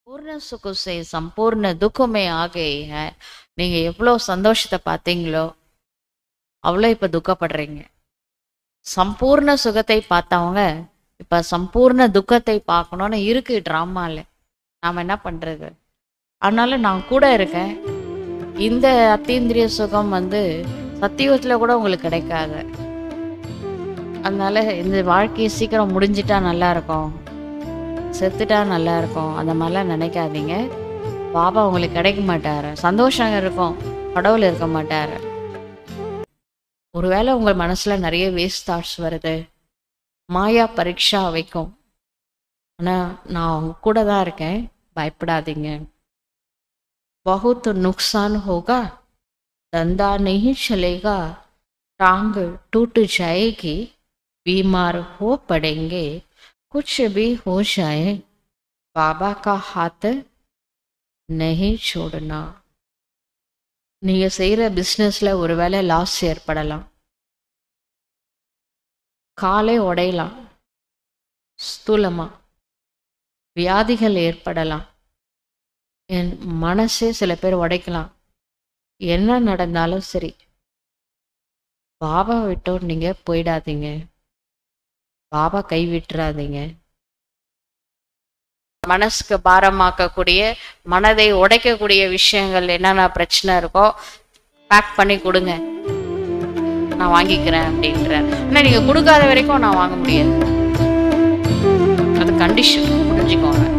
பூர்ண சுக से संपूर्ण दुख में आ गई है நீங்க எவ்வளோ சந்தோஷத்தை பார்த்தீங்களோ அவ்வளோ இப்ப துக்கப்படுறீங்க சம்பூர்ண சுகத்தை பார்த்தவங்க இப்ப சம்பூர்ண துக்கத்தை பார்க்கணும்னு இருக்கு டிராமால நாம என்ன பண்றது அதனால நான் கூட இருக்கேன் இந்த அத்தீந்திரிய சுகம் வந்து சத்தியுகத்துல கூட உங்களுக்கு கிடைக்காது அதனால இந்த வாழ்க்கையை சீக்கிரம் முடிஞ்சிட்டா நல்லா இருக்கும் செத்துட்டா நல்லா இருக்கும் அந்த மாதிரிலாம் நினைக்காதீங்க பாபா உங்களுக்கு கிடைக்க மாட்டாரு சந்தோஷம் இருக்கும் கடவுள் இருக்க மாட்டாரு ஒருவேளை உங்கள் மனசுல நிறைய வேஸ்ட் தாட்ஸ் வருது மாயா பரீட்சா வைக்கும் ஆனா நான் உங்க கூட தான் இருக்கேன் பயப்படாதீங்க बहुत नुकसान होगा धंधा नहीं चलेगा टांग टूट जाएगी बीमार हो पड़ेंगे कुछ भी हो जाए बाबा का हाथ नहीं छोड़ना நீங்க செய்யற பிசினஸ்ல ஒருவேளை லாஸ் ஏற்படலாம் காலே உடையலாம் ஸ்தூலமா வியாதிகள் ஏற்படலாம் என் மனசே சில பேர் உடைக்கலாம் என்ன நடந்தாலும் சரி பாபா விட்டோம் நீங்க போயிடாதீங்க பாபா கை விட்டுறாதீங்க மனசுக்கு பாரமாக்கக்கூடிய மனதை உடைக்கக்கூடிய விஷயங்கள் என்னென்ன பிரச்சனை இருக்கோ பேக் பண்ணி கொடுங்க நான் வாங்கிக்கிறேன் அப்படின்ற ஆனா நீங்க கொடுக்காத வரைக்கும் நான் வாங்க முடியாது அது கண்டிஷன் புரிஞ்சுக்கோங்க